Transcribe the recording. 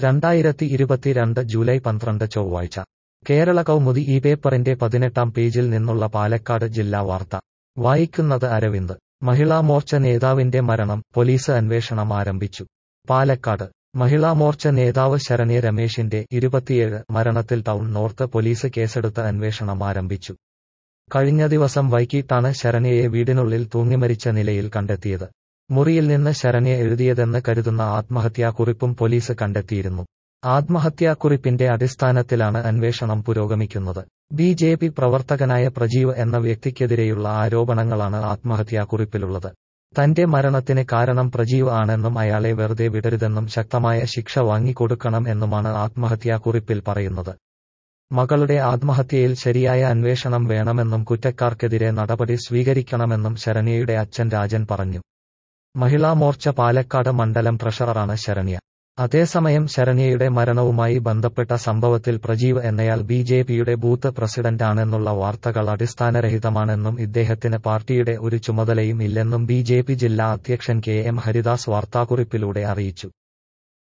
രണ്ടായിരത്തി ഇരുപത്തിരണ്ട് ജൂലൈ പന്ത്രണ്ട് ചൊവ്വാഴ്ച കേരള കൗമുദി ഈ പേപ്പറിന്റെ പതിനെട്ടാം പേജിൽ നിന്നുള്ള പാലക്കാട് ജില്ലാ വാർത്ത വായിക്കുന്നത് അരവിന്ദ് മഹിളാ മോർച്ച നേതാവിന്റെ മരണം പോലീസ് അന്വേഷണം ആരംഭിച്ചു പാലക്കാട് മഹിളാ മോർച്ച നേതാവ് ശരണ്യ രമേശിന്റെ ഇരുപത്തിയേഴ് മരണത്തിൽ ടൗൺ നോർത്ത് പോലീസ് കേസെടുത്ത് അന്വേഷണം ആരംഭിച്ചു കഴിഞ്ഞ ദിവസം വൈകിട്ടാണ് ശരണ്യയെ വീടിനുള്ളിൽ തൂങ്ങിമരിച്ച നിലയിൽ കണ്ടെത്തിയത് മുറിയിൽ നിന്ന് ശരണ്യ എഴുതിയതെന്ന് കരുതുന്ന ആത്മഹത്യാക്കുറിപ്പും പോലീസ് കണ്ടെത്തിയിരുന്നു ആത്മഹത്യാക്കുറിപ്പിന്റെ അടിസ്ഥാനത്തിലാണ് അന്വേഷണം പുരോഗമിക്കുന്നത് ബി ജെ പി പ്രവർത്തകനായ പ്രജീവ് എന്ന വ്യക്തിക്കെതിരെയുള്ള ആരോപണങ്ങളാണ് ആത്മഹത്യാക്കുറിപ്പിലുള്ളത് തന്റെ മരണത്തിന് കാരണം പ്രജീവ് ആണെന്നും അയാളെ വെറുതെ വിടരുതെന്നും ശക്തമായ ശിക്ഷ വാങ്ങിക്കൊടുക്കണം എന്നുമാണ് ആത്മഹത്യാക്കുറിപ്പിൽ പറയുന്നത് മകളുടെ ആത്മഹത്യയിൽ ശരിയായ അന്വേഷണം വേണമെന്നും കുറ്റക്കാർക്കെതിരെ നടപടി സ്വീകരിക്കണമെന്നും ശരണ്യയുടെ അച്ഛൻ രാജൻ പറഞ്ഞു മഹിളാ മോർച്ച പാലക്കാട് മണ്ഡലം ട്രഷററാണ് ശരണ്യ അതേസമയം ശരണ്യയുടെ മരണവുമായി ബന്ധപ്പെട്ട സംഭവത്തിൽ പ്രജീവ് എന്നയാൾ ബി ജെ പിയുടെ ബൂത്ത് പ്രസിഡന്റാണെന്നുള്ള വാർത്തകൾ അടിസ്ഥാനരഹിതമാണെന്നും ഇദ്ദേഹത്തിന് പാർട്ടിയുടെ ഒരു ചുമതലയും ഇല്ലെന്നും ബി ജെ പി ജില്ലാ അധ്യക്ഷൻ കെ എം ഹരിദാസ് വാർത്താക്കുറിപ്പിലൂടെ അറിയിച്ചു